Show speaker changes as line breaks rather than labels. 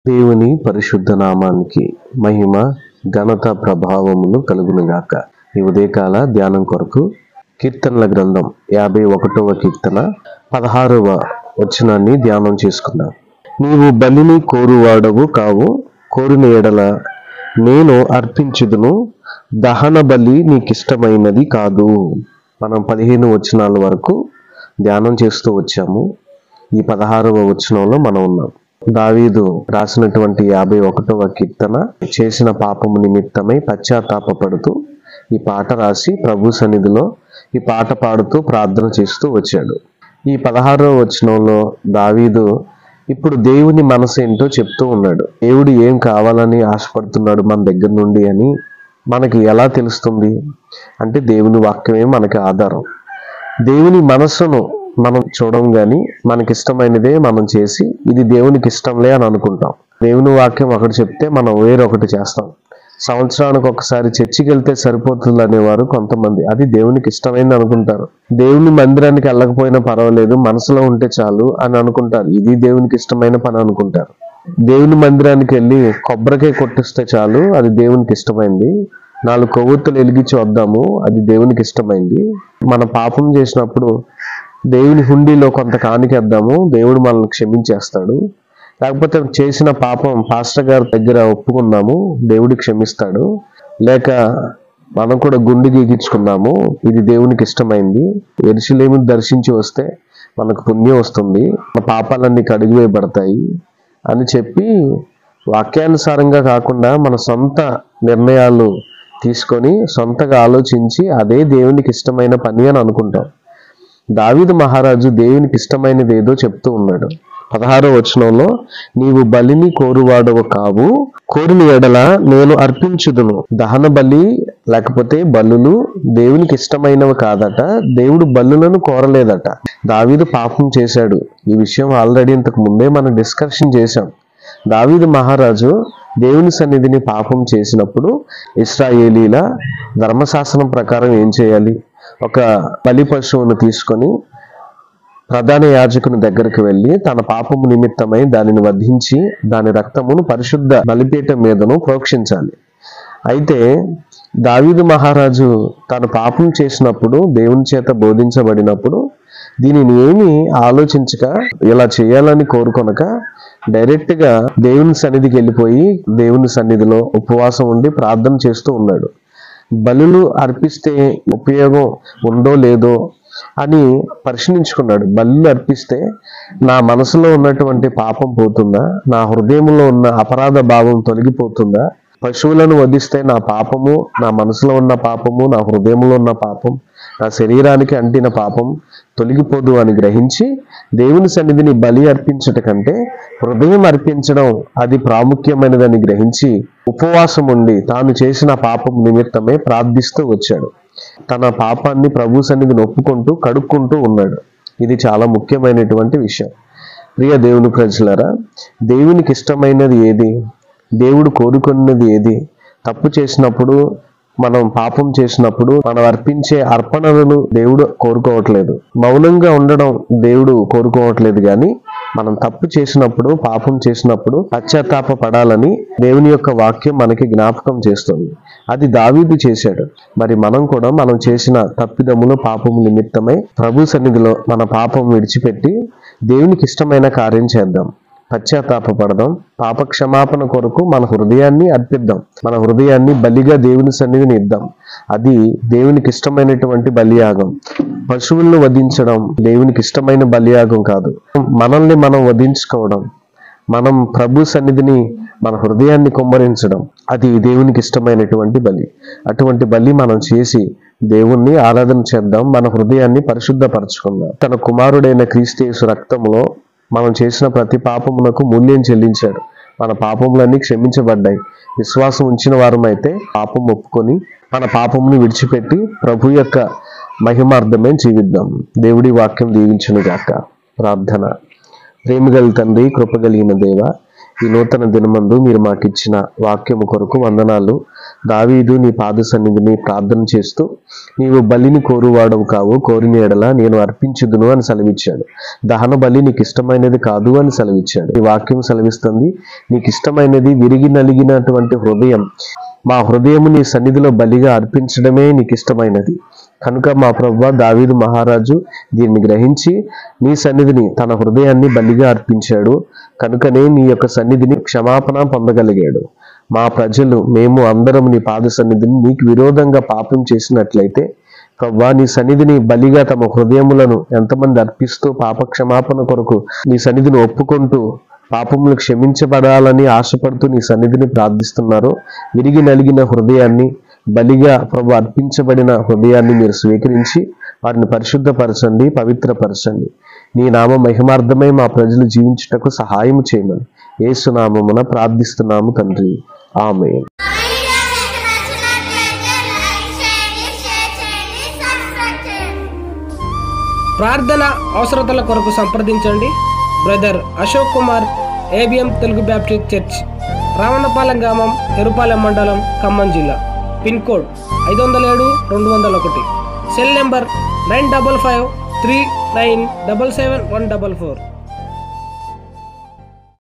దేవుని పరిశుద్ధ నామానికి మహిమ ఘనత ప్రభావములు కలుగునుగాక ఈ ఉదయకాల ధ్యానం కొరకు కీర్తనల గ్రంథం యాభై ఒకటవ కీర్తన పదహారవ వచనాన్ని ధ్యానం చేసుకుందాం నీవు బలిని కోరువాడవు కావు కోరిన ఎడల నేను అర్పించుదును దహన బలి నీకిష్టమైనది కాదు మనం పదిహేను వచనాల వరకు ధ్యానం చేస్తూ వచ్చాము ఈ పదహారవ వచనంలో మనం ఉన్నాం దావీదు రాసినటువంటి యాభై ఒకటవ కీర్తన చేసిన పాపము నిమిత్తమై పశ్చాత్తాపపడుతూ ఈ పాట రాసి ప్రభు సన్నిధిలో ఈ పాట పాడుతూ ప్రార్థన చేస్తూ వచ్చాడు ఈ పదహారవ వచనంలో దావీదు ఇప్పుడు దేవుని మనసు ఏంటో చెప్తూ ఉన్నాడు దేవుడు ఏం కావాలని ఆశపడుతున్నాడు మన దగ్గర నుండి అని మనకి ఎలా తెలుస్తుంది అంటే దేవుని వాక్యమే మనకి ఆధారం దేవుని మనస్సును మనం చూడం గాని మనకి ఇష్టమైనదే మనం చేసి ఇది దేవునికి ఇష్టంలే అని అనుకుంటాం దేవుని వాక్యం ఒకటి చెప్తే మనం వేరొకటి చేస్తాం సంవత్సరానికి ఒకసారి చర్చికి వెళ్తే సరిపోతుంది అనేవారు కొంతమంది అది దేవునికి ఇష్టమైంది అనుకుంటారు దేవుని మందిరానికి వెళ్ళకపోయినా పర్వాలేదు మనసులో ఉంటే చాలు అని అనుకుంటారు ఇది దేవునికి ఇష్టమైన పని అనుకుంటారు దేవుని మందిరానికి వెళ్ళి కొబ్బరికాయ కొట్టిస్తే చాలు అది దేవునికి ఇష్టమైంది నాలుగు కొవ్వొత్తులు వెలిగించి వద్దాము అది దేవునికి ఇష్టమైంది మన పాపం చేసినప్పుడు దేవుని హుండీలో కొంత కానికేద్దాము దేవుడు మనల్ని క్షమించేస్తాడు లేకపోతే చేసిన పాపం పాస్టర్ గారి దగ్గర ఒప్పుకున్నాము దేవుడు క్షమిస్తాడు లేక మనం కూడా గుండు గీగించుకున్నాము ఇది దేవునికి ఇష్టమైంది ఎరుసలేమిని దర్శించి వస్తే మనకు పుణ్యం వస్తుంది మన పాపాలన్నీ కడిగివేయబడతాయి అని చెప్పి వాక్యానుసారంగా కాకుండా మన సొంత నిర్ణయాలు తీసుకొని సొంతగా ఆలోచించి అదే దేవునికి ఇష్టమైన పని అని అనుకుంటాం దావీదు మహారాజు దేవునికి ఇష్టమైనది ఏదో చెప్తూ ఉన్నాడు పదహారో వచనంలో నీవు బలిని కోరువాడవు కావు కోరిన ఎడల నేను అర్పించుదును దహన బలి లేకపోతే బలులు దేవునికి ఇష్టమైనవి కాదట దేవుడు బలులను కోరలేదట దావీదు పాపం చేశాడు ఈ విషయం ఆల్రెడీ ఇంతకు ముందే మనం డిస్కషన్ చేశాం దావీదు మహారాజు దేవుని సన్నిధిని పాపం చేసినప్పుడు ఇస్రాయేలీల ధర్మశాస్త్రం ప్రకారం ఏం చేయాలి ఒక బలి పశువును తీసుకొని ప్రధాన యాజకుని దగ్గరికి వెళ్ళి తన పాపము నిమిత్తమై దానిని వధించి దాని రక్తమును పరిశుద్ధ బలిపీఠం మీదను ప్రోక్షించాలి అయితే దావీదు మహారాజు తను పాపం చేసినప్పుడు దేవుని చేత బోధించబడినప్పుడు దీనిని ఏమి ఆలోచించక ఇలా చేయాలని కోరుకొనక డైరెక్ట్ గా దేవుని సన్నిధికి వెళ్ళిపోయి దేవుని సన్నిధిలో ఉపవాసం ఉండి ప్రార్థన చేస్తూ ఉన్నాడు బలులు అర్పిస్తే ఉపయోగం ఉందో లేదో అని పరిశీలించుకున్నాడు బలులు అర్పిస్తే నా మనసులో ఉన్నటువంటి పాపం పోతుందా నా హృదయంలో ఉన్న అపరాధ భావం తొలగిపోతుందా పశువులను వధిస్తే నా పాపము నా మనసులో ఉన్న పాపము నా హృదయంలో ఉన్న పాపం నా శరీరానికి అంటిన పాపం తొలగిపోదు అని గ్రహించి దేవుని సన్నిధిని బలి అర్పించట కంటే హృదయం అర్పించడం అది ప్రాముఖ్యమైనదని గ్రహించి ఉపవాసం ఉండి తాను చేసిన పాపం నిమిత్తమే ప్రార్థిస్తూ వచ్చాడు తన పాపాన్ని ప్రభు సన్నిధిని ఒప్పుకుంటూ కడుక్కుంటూ ఉన్నాడు ఇది చాలా ముఖ్యమైనటువంటి విషయం ప్రియ దేవుని ప్రజలరా దేవునికి ఇష్టమైనది ఏది దేవుడు కోరుకున్నది ఏది తప్పు చేసినప్పుడు మనం పాపం చేసినప్పుడు మనం అర్పించే అర్పణలను దేవుడు కోరుకోవట్లేదు మౌనంగా ఉండడం దేవుడు కోరుకోవట్లేదు కానీ మనం తప్పు చేసినప్పుడు పాపం చేసినప్పుడు పశ్చాత్తాప పడాలని దేవుని యొక్క వాక్యం మనకి జ్ఞాపకం చేస్తుంది అది దావీదు చేశాడు మరి మనం కూడా మనం చేసిన తప్పిదములు పాపము నిమిత్తమై ప్రభు సన్నిధిలో మన పాపం విడిచిపెట్టి దేవునికి ఇష్టమైన కార్యం చేద్దాం పశ్చాత్తాపడదాం పాప క్షమాపణ కొరకు మన హృదయాన్ని అర్పిద్దాం మన హృదయాన్ని బలిగా దేవుని సన్నిధిని ఇద్దాం అది దేవునికి ఇష్టమైనటువంటి బలియాగం పశువులను వధించడం దేవునికి ఇష్టమైన బలియాగం కాదు మనల్ని మనం వధించుకోవడం మనం ప్రభు సన్నిధిని మన హృదయాన్ని కుమ్మరించడం అది దేవునికి ఇష్టమైనటువంటి బలి అటువంటి బలి మనం చేసి దేవుణ్ణి ఆరాధన చేద్దాం మన హృదయాన్ని పరిశుద్ధపరచుకుందాం తన కుమారుడైన క్రీస్తేసు రక్తంలో మనం చేసిన ప్రతి పాపమునకు మూల్యం చెల్లించాడు మన పాపములన్నీ క్షమించబడ్డాయి విశ్వాసం ఉంచిన వారమైతే పాపం ఒప్పుకొని మన పాపమును విడిచిపెట్టి ప్రభు యొక్క మహిమార్థమే జీవిద్దాం దేవుడి వాక్యం దీవించును గాక ప్రార్థన ప్రేమగల తండ్రి కృపగలిగిన దేవ ఈ నూతన దినమందు మీరు మాకు ఇచ్చిన వాక్యము కొరకు వందనాలు దావీదు నీ పాద సన్నిధిని ప్రార్థన చేస్తూ నీవు బలిని కోరువాడవు కావు కోరిన ఎడల నేను అర్పించుదును అని సెలవిచ్చాడు దహన బలి నీకు ఇష్టమైనది కాదు అని సెలవిచ్చాడు ఈ వాక్యం సెలవిస్తుంది నీకు ఇష్టమైనది విరిగి నలిగినటువంటి హృదయం మా హృదయము నీ సన్నిధిలో బలిగా అర్పించడమే నీకు ఇష్టమైనది కనుక మా ప్రభు దావీదు మహారాజు దీన్ని గ్రహించి నీ సన్నిధిని తన హృదయాన్ని బలిగా అర్పించాడు కనుకనే నీ యొక్క సన్నిధిని క్షమాపణ పొందగలిగాడు మా ప్రజలు మేము అందరం నీ పాద సన్నిధిని నీకు విరోధంగా పాపం చేసినట్లయితే ప్రవ్వా నీ సన్నిధిని బలిగా తమ హృదయములను ఎంతమంది అర్పిస్తూ పాప క్షమాపణ కొరకు నీ సన్నిధిని ఒప్పుకుంటూ పాపములు క్షమించబడాలని ఆశపడుతూ నీ సన్నిధిని ప్రార్థిస్తున్నారు విరిగి నలిగిన హృదయాన్ని బలిగా ప్రభు అర్పించబడిన హృదయాన్ని మీరు స్వీకరించి వారిని పరిశుద్ధపరచండి పవిత్రపరచండి నీ నామ మహిమార్థమై మా ప్రజలు జీవించుటకు సహాయం చేయమని ఏసునామమున ప్రార్థిస్తున్నాము తండ్రి ఆమె
వీడియో మీకు నచ్చినట్లయితే లైక్ చేయండి షేర్ చేయండి సబ్స్క్రైబ్ చేయండి
ప్రార్థన అవసరతల కొరకు సంప్రదించండి brother Ashok Kumar ABM Telugu Baptist church Ravanapalem గ్రామం ఎరుపాలెం మండలం ఖమ్మం జిల్లా పిన్ కోడ్ ఐదు వందల ఏడు రెండు వందల ఒకటి cell number nine double five three nine double seven one double four